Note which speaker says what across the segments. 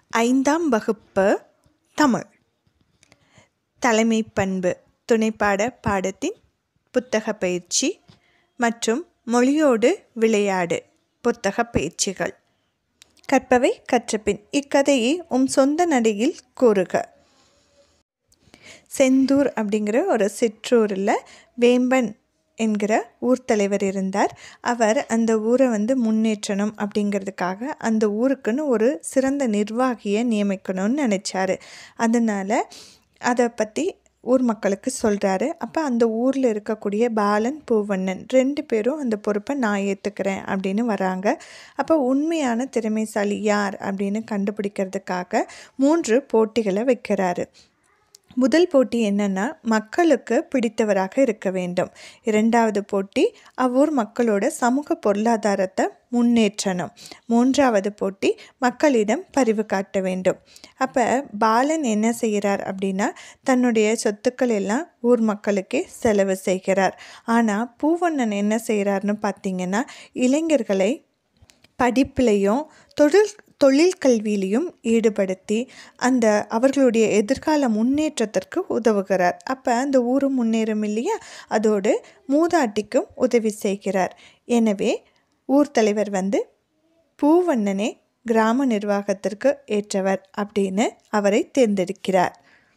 Speaker 1: ஐந்தாம் வகுப்பு தமிழ் தலைமை பண்பு துணைப்பாட பாடத்தின் புத்தக பயிற்சி மற்றும் மொழியோடு விளையாடு புத்தக பயிற்சிகள் கற்பவை கற்றபின் இக்கதையை உம் சொந்த நடையில் கூறுக செந்தூர் அப்படிங்கிற ஒரு சிற்றூரில் வேம்பன் என்கிற ஊர் தலைவர் இருந்தார் அவர் அந்த ஊரை வந்து முன்னேற்றணும் அப்படிங்கிறதுக்காக அந்த ஊருக்குன்னு ஒரு சிறந்த நிர்வாகியை நியமிக்கணும்னு நினச்சாரு அதனால் அதை பற்றி ஊர் மக்களுக்கு சொல்கிறாரு அப்போ அந்த ஊரில் இருக்கக்கூடிய பாலன் பூவண்ணன் ரெண்டு பேரும் அந்த பொறுப்பை நான் ஏற்றுக்கிறேன் அப்படின்னு வராங்க அப்போ உண்மையான திறமைசாலி யார் அப்படின்னு கண்டுபிடிக்கிறதுக்காக மூன்று போட்டிகளை வைக்கிறாரு முதல் போட்டி என்னன்னா மக்களுக்கு பிடித்தவராக இருக்க வேண்டும் இரண்டாவது போட்டி அவ்வூர் மக்களோட சமூக பொருளாதாரத்தை முன்னேற்றணும் மூன்றாவது போட்டி மக்களிடம் பரிவு காட்ட வேண்டும் அப்போ பாலன் என்ன செய்கிறார் அப்படின்னா தன்னுடைய சொத்துக்கள் எல்லாம் ஊர் மக்களுக்கே செலவு செய்கிறார் ஆனால் பூவண்ணன் என்ன செய்கிறாருன்னு பார்த்தீங்கன்னா இளைஞர்களை படிப்புலையும் தொழில் தொழில் கல்வியிலையும் ஈடுபடுத்தி அந்த அவர்களுடைய எதிர்கால முன்னேற்றத்திற்கு உதவுகிறார் அப்போ அந்த ஊரும் முன்னேறும் இல்லையா அதோடு மூதாட்டிக்கும் உதவி செய்கிறார் எனவே ஊர் தலைவர் வந்து பூவண்ணனே கிராம நிர்வாகத்திற்கு ஏற்றவர் அப்படின்னு அவரை தேர்ந்தெடுக்கிறார்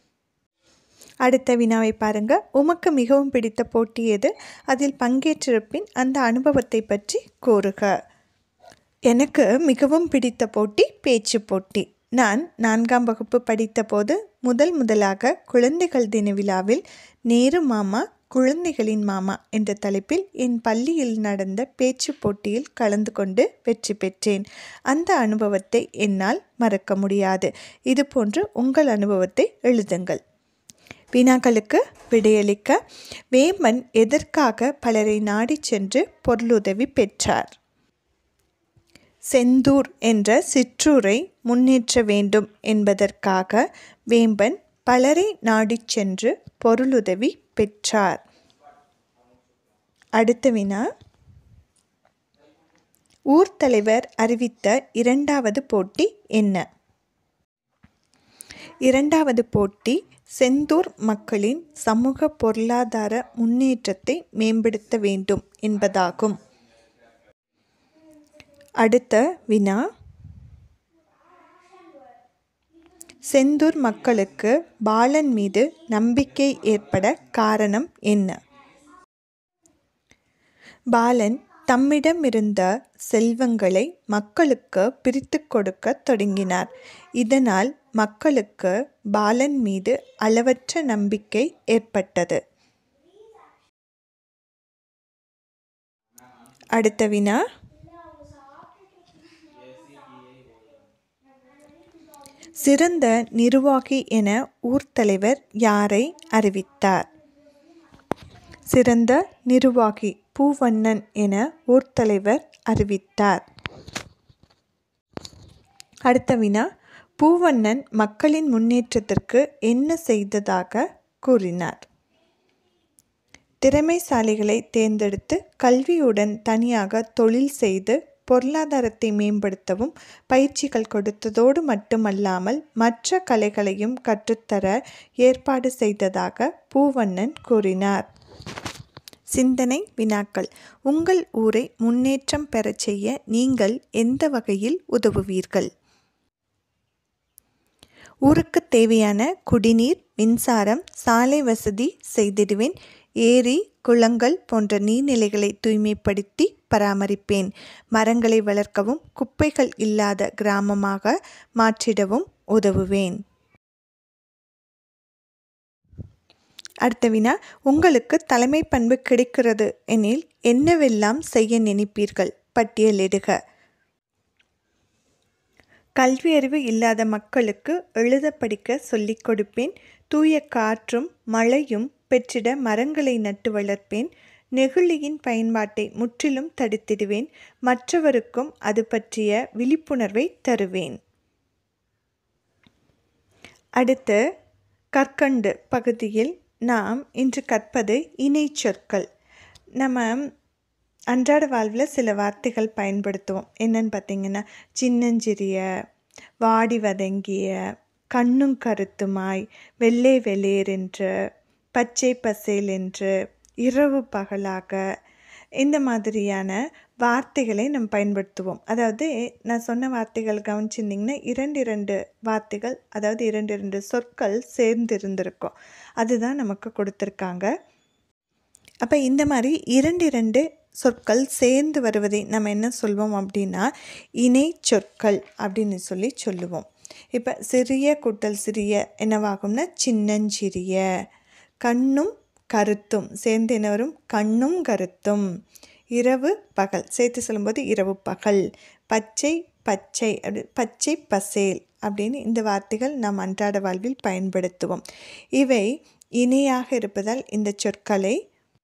Speaker 1: அடுத்த வினாவை பாருங்க உமக்கு மிகவும் பிடித்த போட்டி எது அதில் பங்கேற்றிருப்பின் அந்த அனுபவத்தை பற்றி கூறுக எனக்கு மிகவும் பிடித்த போட்டி பேச்சு போட்டி நான் நான்காம் வகுப்பு படித்தபோது முதல் முதலாக குழந்தைகள் தின விழாவில் நேரு மாமா குழந்தைகளின் மாமா என்ற தலைப்பில் என் பள்ளியில் நடந்த பேச்சு போட்டியில் கலந்து கொண்டு வெற்றி பெற்றேன் அந்த அனுபவத்தை என்னால் மறக்க முடியாது இதுபோன்று உங்கள் அனுபவத்தை எழுதுங்கள் வினாக்களுக்கு விடையளிக்க வேமன் எதற்காக பலரை நாடிச் சென்று பொருளுதவி பெற்றார் செந்தூர் என்ற சிற்றூரை முன்னேற்ற வேண்டும் என்பதற்காக வேம்பன் பலரை நாடிச் சென்று பொருளுதவி பெற்றார் அடுத்த வினா ஊர் தலைவர் அறிவித்த இரண்டாவது போட்டி என்ன இரண்டாவது போட்டி செந்தூர் மக்களின் சமூக பொருளாதார முன்னேற்றத்தை மேம்படுத்த வேண்டும் என்பதாகும் அடுத்த வினா செந்தூர் மக்களுக்கு பாலன் மீது நம்பிக்கை ஏற்பட காரணம் என்ன பாலன் தம்மிடம் இருந்த செல்வங்களை மக்களுக்கு பிரித்து கொடுக்க தொடங்கினார் இதனால் மக்களுக்கு பாலன் மீது அளவற்ற நம்பிக்கை ஏற்பட்டது அடுத்த வினா சிறந்த நிர்வாகி என ஊர் தலைவர் யாரை அறிவித்தார் சிறந்த நிர்வாகி பூவண்ணன் என ஊர் தலைவர் அறிவித்தார் அடுத்த வினா பூவண்ணன் மக்களின் முன்னேற்றத்திற்கு என்ன செய்ததாக கூறினார் திறமைசாலிகளை தேர்ந்தெடுத்து கல்வியுடன் தனியாக தொழில் செய்து பொருளாதாரத்தை மேம்படுத்தவும் பயிற்சிகள் கொடுத்ததோடு மட்டுமல்லாமல் மற்ற கலைகளையும் கற்றுத்தர ஏற்பாடு செய்ததாக பூவண்ணன் கூறினார் சிந்தனை வினாக்கள் உங்கள் ஊரை முன்னேற்றம் பெறச் செய்ய நீங்கள் எந்த வகையில் உதவுவீர்கள் ஊருக்கு தேவையான குடிநீர் மின்சாரம் சாலை வசதி செய்திடுவேன் ஏரி குளங்கள் போன்ற நீர்நிலைகளை தூய்மைப்படுத்தி பராமரிப்பேன் மரங்களை வளர்க்கவும் குப்பைகள் இல்லாத கிராமமாக மாற்றிடவும் உதவுவேன் அடுத்த வினா உங்களுக்கு தலைமை பண்பு கிடைக்கிறது எனில் என்னவெல்லாம் செய்ய நினைப்பீர்கள் பட்டியலிடுக கல்வி அறிவு இல்லாத மக்களுக்கு எழுத படிக்க சொல்லிக் கொடுப்பேன் தூய காற்றும் மழையும் பெற்றிட மரங்களை நட்டு வளர்ப்பேன் நெகிழியின் பயன்பாட்டை முற்றிலும் தடுத்திடுவேன் மற்றவருக்கும் அது பற்றிய விழிப்புணர்வை தருவேன் அடுத்து கற்கண்டு பகுதியில் நாம் இன்று கற்பது இணை சொற்கள் நம்ம அன்றாட வாழ்வில் சில வார்த்தைகள் பயன்படுத்துவோம் என்னன்னு பார்த்தீங்கன்னா சின்னஞ்சிறிய வாடி வதங்கிய கண்ணும் கருத்துமாய் வெள்ளை வெளியேறென்று பச்சை பசேல் என்று இரவு பகலாக இந்த மாதிரியான வார்த்தைகளை நம்ம பயன்படுத்துவோம் அதாவது நான் சொன்ன வார்த்தைகள் கவனிச்சிருந்திங்கன்னா இரண்டு இரண்டு வார்த்தைகள் அதாவது இரண்டு இரண்டு சொற்கள் சேர்ந்து இருந்திருக்கும் அதுதான் நமக்கு கொடுத்துருக்காங்க அப்போ இந்த மாதிரி இரண்டு இரண்டு சொற்கள் சேர்ந்து வருவதை நம்ம என்ன சொல்வோம் அப்படின்னா இணை சொற்கள் அப்படின்னு சொல்லி சொல்லுவோம் இப்போ சிறிய கூட்டல் சிறிய என்னவாகும்னா சின்னஞ்சிறிய கண்ணும் கருத்தும் சேர்ந்து என்ன வரும் கண்ணும் கருத்தும் இரவு பகல் சேர்த்து சொல்லும்போது இரவு பகல் பச்சை பச்சை அப்படி பச்சை பசேல் அப்படின்னு இந்த வார்த்தைகள் நாம் அன்றாட வாழ்வில் பயன்படுத்துவோம் இவை இணையாக இருப்பதால் இந்த சொற்களை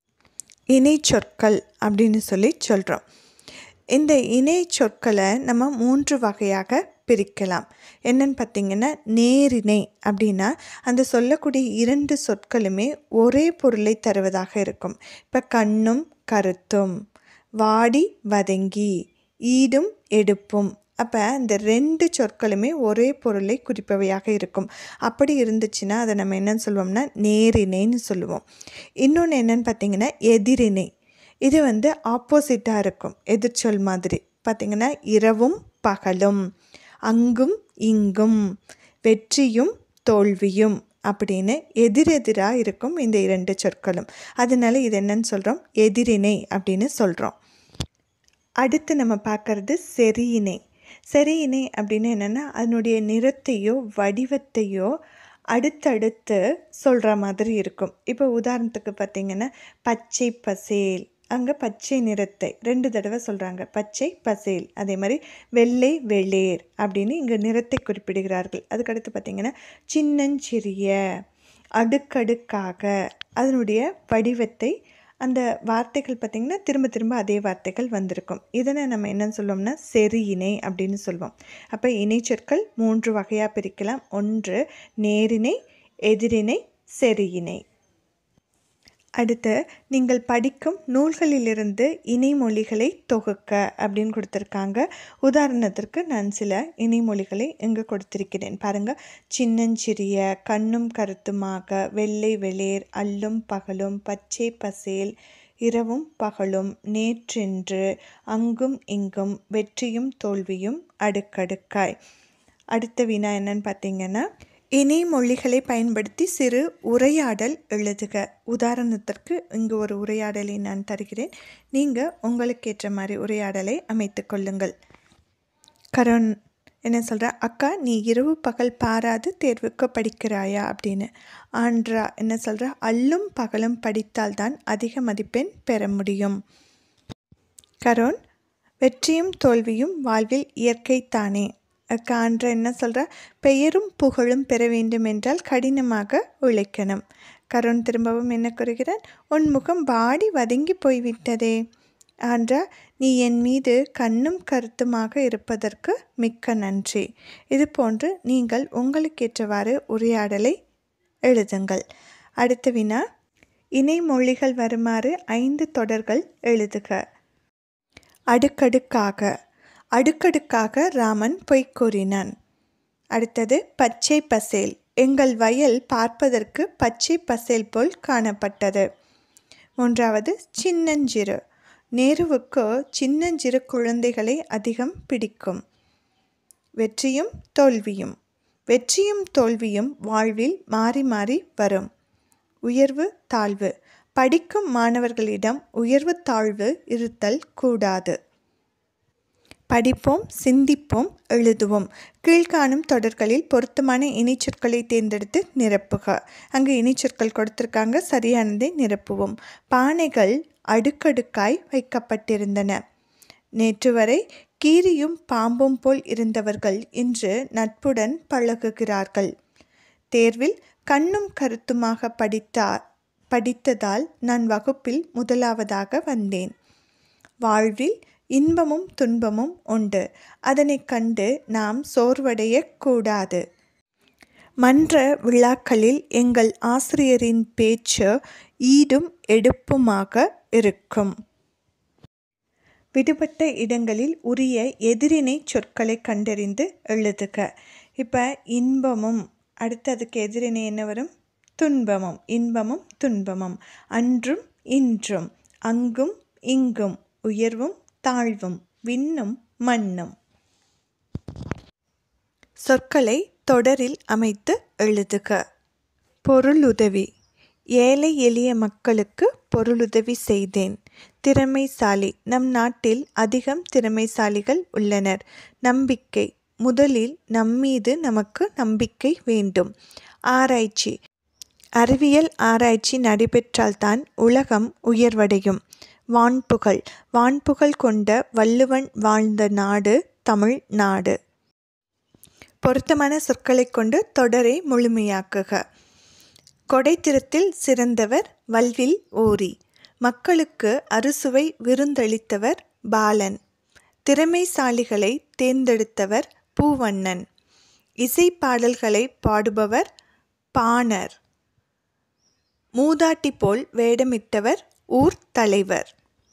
Speaker 1: இணை சொற்கள் அப்படின்னு சொல்லி சொல்கிறோம் இந்த இணை சொற்களை நம்ம மூன்று வகையாக பிரிக்கலாம் என்னன்னு பார்த்தீங்கன்னா நேரிணை அப்படின்னா அந்த சொல்லக்கூடிய இரண்டு சொற்களுமே ஒரே பொருளை தருவதாக இருக்கும் இப்போ கண்ணும் கருத்தும் வாடி வதங்கி ஈடும் எடுப்பும் அப்போ இந்த ரெண்டு சொற்களுமே ஒரே பொருளை குறிப்பவையாக இருக்கும் அப்படி இருந்துச்சுன்னா அதை நம்ம என்னன்னு சொல்லுவோம்னா நேரிணைன்னு சொல்லுவோம் இன்னொன்று என்னன்னு பார்த்தீங்கன்னா எதிரிணை இது வந்து ஆப்போசிட்டாக இருக்கும் எதிர்ச்சொல் மாதிரி பார்த்திங்கன்னா இரவும் பகலும் அங்கும் இங்கும் வெற்றியும் தோல்வியும் அப்படின்னு எதிரெதிராக இருக்கும் இந்த இரண்டு சொற்களும் அதனால இது என்னன்னு சொல்கிறோம் எதிரிணை அப்படின்னு சொல்கிறோம் அடுத்து நம்ம பார்க்குறது செரியினை செரியினை அப்படின்னு என்னென்னா அதனுடைய நிறத்தையோ வடிவத்தையோ அடுத்தடுத்து சொல்கிற மாதிரி இருக்கும் இப்போ உதாரணத்துக்கு பார்த்திங்கன்னா பச்சை பசேல் அங்கே பச்சை நிறத்தை ரெண்டு தடவை சொல்கிறாங்க பச்சை பசேல் அதே மாதிரி வெள்ளை வெள்ளேர் அப்படின்னு இங்கே நிறத்தை குறிப்பிடுகிறார்கள் அதுக்கடுத்து பார்த்திங்கன்னா சின்னஞ்சிறிய அடுக்கடுக்காக அதனுடைய வடிவத்தை அந்த வார்த்தைகள் பார்த்திங்கன்னா திரும்ப திரும்ப அதே வார்த்தைகள் வந்திருக்கும் இதனை நம்ம என்னன்னு சொல்லுவோம்னா செரி இணை அப்படின்னு சொல்லுவோம் அப்போ இணைச்சொற்கள் மூன்று வகையாக பிரிக்கலாம் ஒன்று நேரிணை எதிரிணை செரியினை அடுத்து நீங்கள் படிக்கும் நூல்களிலிருந்து இணைமொழிகளை தொகுக்க அப்படின்னு கொடுத்துருக்காங்க உதாரணத்திற்கு நான் சில இணைமொழிகளை இங்கு கொடுத்திருக்கிறேன் பாருங்கள் சின்னஞ்சிறிய கண்ணும் கருத்துமாக வெள்ளை வெளிர் அல்லும் பகலும் பச்சை பசேல் இரவும் பகலும் நேற்றென்று அங்கும் இங்கும் வெற்றியும் தோல்வியும் அடுக்கடுக்காய் அடுத்த வினா என்னன்னு பார்த்தீங்கன்னா இணை மொழிகளை பயன்படுத்தி சிறு உரையாடல் எழுதுக உதாரணத்திற்கு இங்கு ஒரு உரையாடலை நான் தருகிறேன் நீங்கள் உங்களுக்கு ஏற்ற மாதிரி உரையாடலை அமைத்து கொள்ளுங்கள் கரண் என்ன சொல்கிற அக்கா நீ இரவு பகல் பாராது தேர்வுக்கு படிக்கிறாயா அப்படின்னு ஆண்ட்ரா என்ன சொல்கிற அல்லும் பகலும் படித்தால்தான் அதிக மதிப்பெண் பெற முடியும் கரோன் வெற்றியும் தோல்வியும் வாழ்வில் இயற்கை தானே காண்ற என்ன சொல்கிற பெயரும் புகழும் பெற வேண்டும் என்றால் கடினமாக உழைக்கணும் கருண் திரும்பவும் என்ன கூறுகிறான் உன் முகம் வாடி வதங்கி போய்விட்டதே ஆன்றா நீ என் மீது கண்ணும் கருத்துமாக இருப்பதற்கு மிக்க நன்றி இது போன்று நீங்கள் உங்களுக்கேற்றவாறு உரையாடலை எழுதுங்கள் அடுத்த வினா இணைமொழிகள் வருமாறு ஐந்து தொடர்கள் எழுதுக அடுக்கடுக்காக அடுக்கடுக்காக ராமன் பொய் கூறினான் அடுத்தது பச்சை பசேல் எங்கள் வயல் பார்ப்பதற்கு பச்சை பசேல் போல் காணப்பட்டது மூன்றாவது சின்னஞ்சிறு நேருவுக்கு சின்னஞ்சிறு குழந்தைகளை அதிகம் பிடிக்கும் வெற்றியும் தோல்வியும் வெற்றியும் தோல்வியும் வாழ்வில் மாறி மாறி வரும் உயர்வு தாழ்வு படிக்கும் மாணவர்களிடம் உயர்வு தாழ்வு இருத்தல் கூடாது படிப்போம் சிந்திப்போம் எழுதுவோம் கீழ்காணும் தொடர்களில் பொருத்தமான இணைச்சொற்களை தேர்ந்தெடுத்து நிரப்புக அங்கு இணைச்சொற்கள் கொடுத்துருக்காங்க சரியானதை நிரப்புவோம் பானைகள் அடுக்கடுக்காய் வைக்கப்பட்டிருந்தன நேற்று வரை கீரியும் பாம்பும் போல் இருந்தவர்கள் இன்று நட்புடன் பழகுகிறார்கள் தேர்வில் கண்ணும் கருத்துமாக படித்தா படித்ததால் நான் வகுப்பில் முதலாவதாக வந்தேன் வாழ்வில் இன்பமும் துன்பமும் உண்டு அதனை கண்டு நாம் சோர்வடைய கூடாது மன்ற விழாக்களில் எங்கள் ஆசிரியரின் பேச்சு ஈடும் எடுப்புமாக இருக்கும் விடுபட்ட இடங்களில் உரிய எதிரினை சொற்களை கண்டறிந்து எழுதுக இப்போ இன்பமும் அடுத்து அதுக்கு எதிரினை என்ன வரும் துன்பமும் இன்பமும் துன்பமும் அன்றும் இன்றும் அங்கும் இங்கும் உயர்வும் தாழ்வும் விண்ணும் மண்ணும் சொற்களை தொடரில் அமைத்து எழுதுக பொருளுதவி ஏழை எளிய மக்களுக்கு பொருளுதவி செய்தேன் திறமைசாலி நம் நாட்டில் அதிகம் திறமைசாலிகள் உள்ளனர் நம்பிக்கை முதலில் நம்மீது நமக்கு நம்பிக்கை வேண்டும் ஆராய்ச்சி அறிவியல் ஆராய்ச்சி நடைபெற்றால்தான் உலகம் உயர்வடையும் வான்புகழ் வான்புகழ் கொண்ட வள்ளுவன் வாழ்ந்த நாடு தமிழ் நாடு பொருத்தமான சொற்களைக் கொண்டு தொடரை முழுமையாக்குக கொடைத்திறத்தில் சிறந்தவர் வல்வில் ஓரி மக்களுக்கு அறுசுவை விருந்தளித்தவர் பாலன் திறமைசாலிகளை தேர்ந்தெடுத்தவர் பூவண்ணன் இசை பாடல்களை பாடுபவர் பாணர் மூதாட்டி போல் வேடமிட்டவர் ஊர் தலைவர்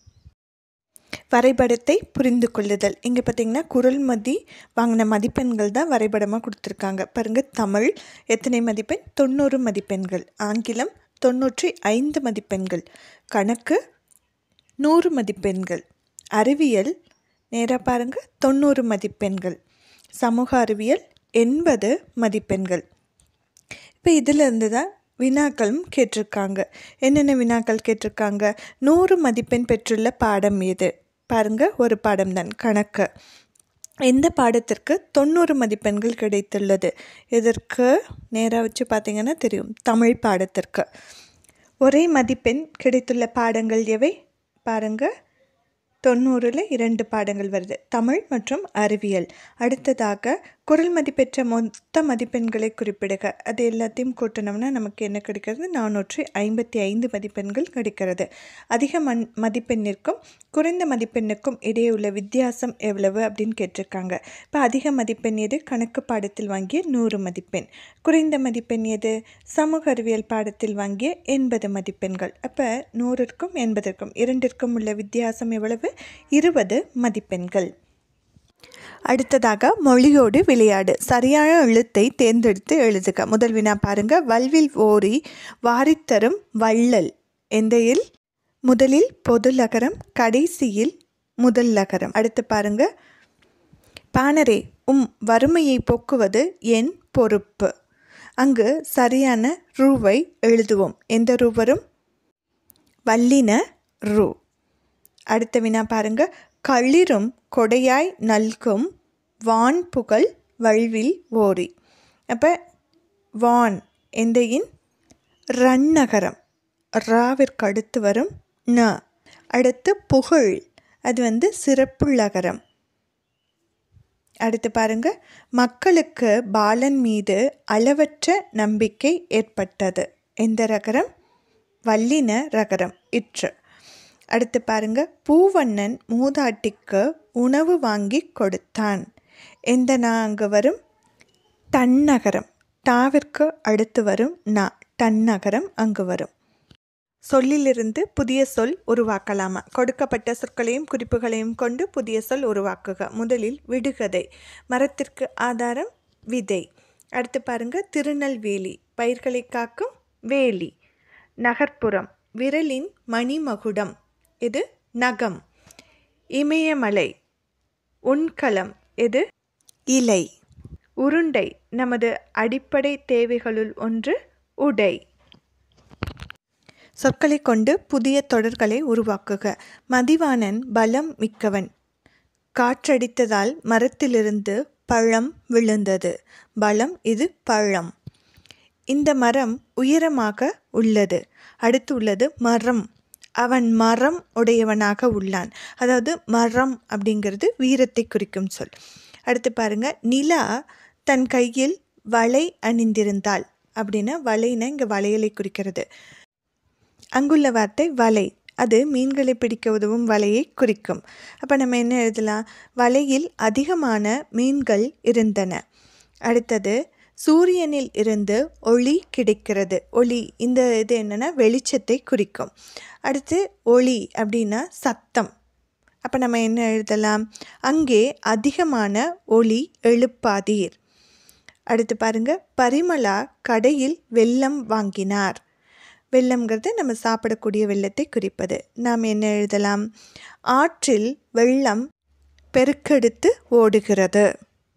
Speaker 1: வரைபடத்தை புரிந்து கொள்ளுதல் இங்கே பார்த்தீங்கன்னா குரல் மதி வாங்கின மதிப்பெண்கள் தான் வரைபடமாக கொடுத்துருக்காங்க பாருங்கள் தமிழ் எத்தனை மதிப்பெண் தொண்ணூறு மதிப்பெண்கள் ஆங்கிலம் தொண்ணூற்றி ஐந்து மதிப்பெண்கள் கணக்கு நூறு மதிப்பெண்கள் அறிவியல் நேராக பாருங்கள் தொண்ணூறு மதிப்பெண்கள் சமூக அறிவியல் எண்பது மதிப்பெண்கள் இப்போ இதிலிருந்து தான் வினாக்களும் கேட்டிருக்காங்க என்னென்ன வினாக்கள் கேட்டிருக்காங்க நூறு மதிப்பெண் பெற்றுள்ள பாடம் எது பாருங்கள் ஒரு பாடம் தான் கணக்கு இந்த பாடத்திற்கு தொண்ணூறு மதிப்பெண்கள் கிடைத்துள்ளது இதற்கு நேராக வச்சு பார்த்தீங்கன்னா தெரியும் தமிழ் பாடத்திற்கு ஒரே மதிப்பெண் கிடைத்துள்ள பாடங்கள் எவை பாருங்கள் தொண்ணூறில் இரண்டு பாடங்கள் வருது தமிழ் மற்றும் அறிவியல் அடுத்ததாக குரல் மதிப்பெற்ற மொத்த மதிப்பெண்களை குறிப்பிடுக அது எல்லாத்தையும் கூட்டினோம்னா நமக்கு என்ன கிடைக்கிறது நானூற்றி ஐம்பத்தி ஐந்து மதிப்பெண்கள் கிடைக்கிறது அதிக மண் மதிப்பெண்ணிற்கும் குறைந்த மதிப்பெண்ணுக்கும் இடையே உள்ள வித்தியாசம் எவ்வளவு அப்படின்னு கேட்டிருக்காங்க இப்போ அதிக மதிப்பெண் எது கணக்கு பாடத்தில் வாங்கிய நூறு மதிப்பெண் குறைந்த மதிப்பெண் எது சமூக அறிவியல் பாடத்தில் வாங்கிய எண்பது மதிப்பெண்கள் அப்போ நூறிற்கும் எண்பதற்கும் இரண்டிற்கும் உள்ள வித்தியாசம் எவ்வளவு இருபது மதிப்பெண்கள் அடுத்ததாக மொழியோடு விளையாடு சரியான எழுத்தை தேர்ந்தெடுத்து எழுதுக முதல் வினா பாருங்க வல்வில் ஓரி வாரித்தரும் வள்ளல் எந்த இல் முதலில் பொது லகரம் கடைசியில் முதல் லகரம் அடுத்து பாருங்க பாணரே உம் வறுமையை போக்குவது என் பொறுப்பு அங்கு சரியான ரூவை எழுதுவோம் எந்த ரூ வரும் வல்லின ரூ அடுத்த வினா பாருங்க களிரும் கொடையாய் நல்கும் வான் புகழ் வல்வில் ஓரி அப்போ வான் எந்த இன் ரன்னகரம் ராவிற்கு அடுத்து வரும் ந அடுத்து புகழ் அது வந்து சிறப்புள்ளகரம் அடுத்து பாருங்க மக்களுக்கு பாலன் மீது அளவற்ற நம்பிக்கை ஏற்பட்டது எந்த ரகரம் வல்லின ரகரம் இற்று அடுத்து பாருங்க பூவண்ணன் மூதாட்டிக்கு உணவு வாங்கி கொடுத்தான் எந்த நா அங்கு வரும் தன்னகரம் டாவிற்கு அடுத்து வரும் நா தன்னகரம் அங்கு வரும் சொல்லிலிருந்து புதிய சொல் உருவாக்கலாமா கொடுக்கப்பட்ட சொற்களையும் குறிப்புகளையும் கொண்டு புதிய சொல் உருவாக்குக முதலில் விடுகதை மரத்திற்கு ஆதாரம் விதை அடுத்து பாருங்க திருநெல்வேலி பயிர்களை காக்கும் வேலி நகர்ப்புறம் விரலின் மணிமகுடம் இது நகம் இமயமலை உண்கலம் இது இலை உருண்டை நமது அடிப்படை தேவைகளுள் ஒன்று உடை சொற்களை கொண்டு புதிய தொடர்களை உருவாக்குக மதிவாணன் பலம் மிக்கவன் காற்றடித்ததால் மரத்திலிருந்து பழம் விழுந்தது பலம் இது பழம் இந்த மரம் உயரமாக உள்ளது அடுத்து உள்ளது மரம் அவன் மரம் உடையவனாக உள்ளான் அதாவது மரம் அப்படிங்கிறது வீரத்தை குறிக்கும் சொல் அடுத்து பாருங்க நிலா தன் கையில் வலை அணிந்திருந்தாள் அப்படின்னா வலைனா இங்கே வளையலை குறிக்கிறது அங்குள்ள வார்த்தை வலை அது மீன்களை பிடிக்க உதவும் வலையை குறிக்கும் அப்போ நம்ம என்ன எழுதலாம் வலையில் அதிகமான மீன்கள் இருந்தன அடுத்தது சூரியனில் இருந்து ஒளி கிடைக்கிறது ஒளி இந்த இது என்னென்னா வெளிச்சத்தை குறிக்கும் அடுத்து ஒளி அப்படின்னா சத்தம் அப்போ நம்ம என்ன எழுதலாம் அங்கே அதிகமான ஒளி எழுப்பாதீர் அடுத்து பாருங்க பரிமளா கடையில் வெல்லம் வாங்கினார் வெள்ளம்ங்கிறது நம்ம சாப்பிடக்கூடிய வெள்ளத்தை குறிப்பது நாம் என்ன எழுதலாம் ஆற்றில் வெள்ளம் பெருக்கெடுத்து ஓடுகிறது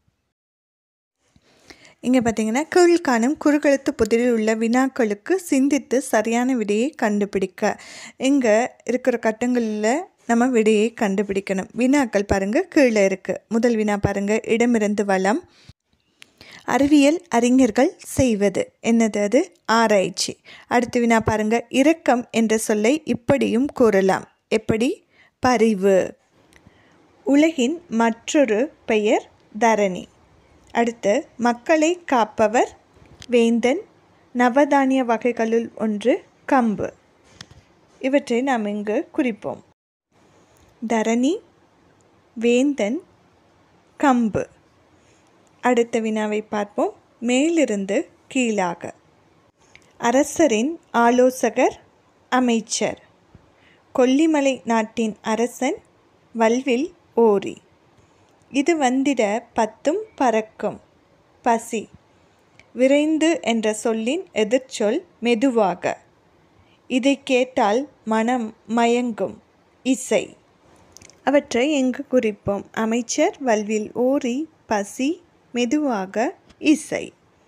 Speaker 1: இங்கே பார்த்தீங்கன்னா கீழ்காணும் குறுகெழுத்து புதிரில் உள்ள வினாக்களுக்கு சிந்தித்து சரியான விடையை கண்டுபிடிக்க இங்கே இருக்கிற கட்டங்களில் நம்ம விடையை கண்டுபிடிக்கணும் வினாக்கள் பாருங்கள் கீழே இருக்குது முதல் வினா பாருங்கள் இடமிருந்து வளம் அறிவியல் அறிஞர்கள் செய்வது என்னது அது ஆராய்ச்சி அடுத்த வினா பாருங்க இரக்கம் என்ற சொல்லை இப்படியும் கூறலாம் எப்படி பரிவு உலகின் மற்றொரு பெயர் தரணி அடுத்து மக்களை காப்பவர் வேந்தன் நவதானிய வகைகளுள் ஒன்று கம்பு இவற்றை நாம் இங்கு குறிப்போம் தரணி வேந்தன் கம்பு அடுத்த வினாவை பார்ப்போம் மேலிருந்து கீழாக அரசரின் ஆலோசகர் அமைச்சர் கொல்லிமலை நாட்டின் அரசன் வல்வில் ஓரி இது வந்திட பத்தும் பறக்கும் பசி விரைந்து என்ற சொல்லின் எதிர்ச்சொல் மெதுவாக இதை கேட்டால் மனம் மயங்கும் இசை அவற்றை எங்கு குறிப்போம் அமைச்சர் வல்வில் ஓரி பசி மெதுவாக இசை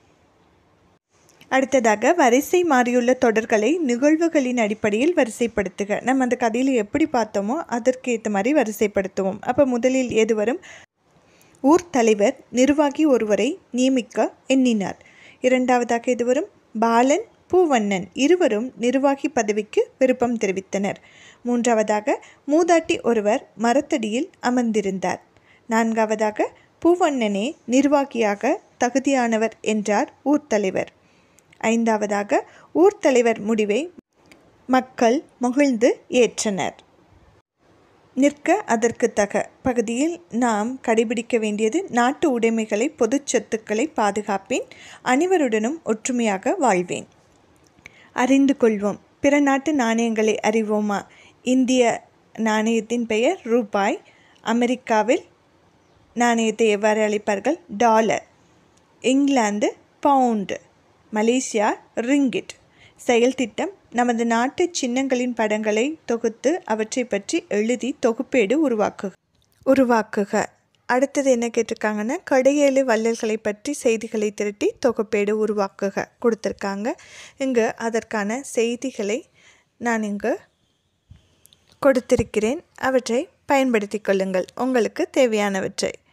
Speaker 1: அடுத்ததாக வரிசை மாறியுள்ள தொடர்களை நிகழ்வுகளின் அடிப்படையில் வரிசைப்படுத்துக நம்ம அந்த கதையில் எப்படி பார்த்தோமோ அதற்கு ஏற்ற மாதிரி வரிசைப்படுத்துவோம் அப்போ முதலில் எது வரும் ஊர் தலைவர் நிர்வாகி ஒருவரை நியமிக்க எண்ணினார் இரண்டாவதாக எது வரும் பாலன் பூவண்ணன் இருவரும் நிர்வாகி பதவிக்கு விருப்பம் தெரிவித்தனர் மூன்றாவதாக மூதாட்டி ஒருவர் மரத்தடியில் அமர்ந்திருந்தார் நான்காவதாக பூவண்ணனே நிர்வாகியாக தகுதியானவர் என்றார் ஊர்த்தலைவர் ஐந்தாவதாக ஊர்த்தலைவர் முடிவை மக்கள் மகிழ்ந்து ஏற்றனர் நிற்க அதற்கு தக பகுதியில் நாம் கடைபிடிக்க வேண்டியது நாட்டு உடைமைகளை பொதுச் சொத்துக்களை பாதுகாப்பேன் அனைவருடனும் ஒற்றுமையாக வாழ்வேன் அறிந்து கொள்வோம் பிற நாட்டு நாணயங்களை அறிவோமா இந்திய நாணயத்தின் பெயர் ரூபாய் அமெரிக்காவில் நாணயத்தை எவ்வாறு அழைப்பார்கள் dollar England pound Malaysia ringgit செயல் திட்டம் நமது நாட்டு சின்னங்களின் படங்களை தொகுத்து அவற்றை பற்றி எழுதி தொகுப்பேடு உருவாக்கு உருவாக்குக அடுத்தது என்ன கேட்டிருக்காங்கன்னா கடையேழு வள்ளல்களை பற்றி செய்திகளை திரட்டி தொகுப்பேடு உருவாக்குக கொடுத்துருக்காங்க இங்கு அதற்கான செய்திகளை நான் இங்கு கொடுத்திருக்கிறேன் அவற்றை பயன்படுத்தி கொள்ளுங்கள் உங்களுக்கு தேவையானவற்றை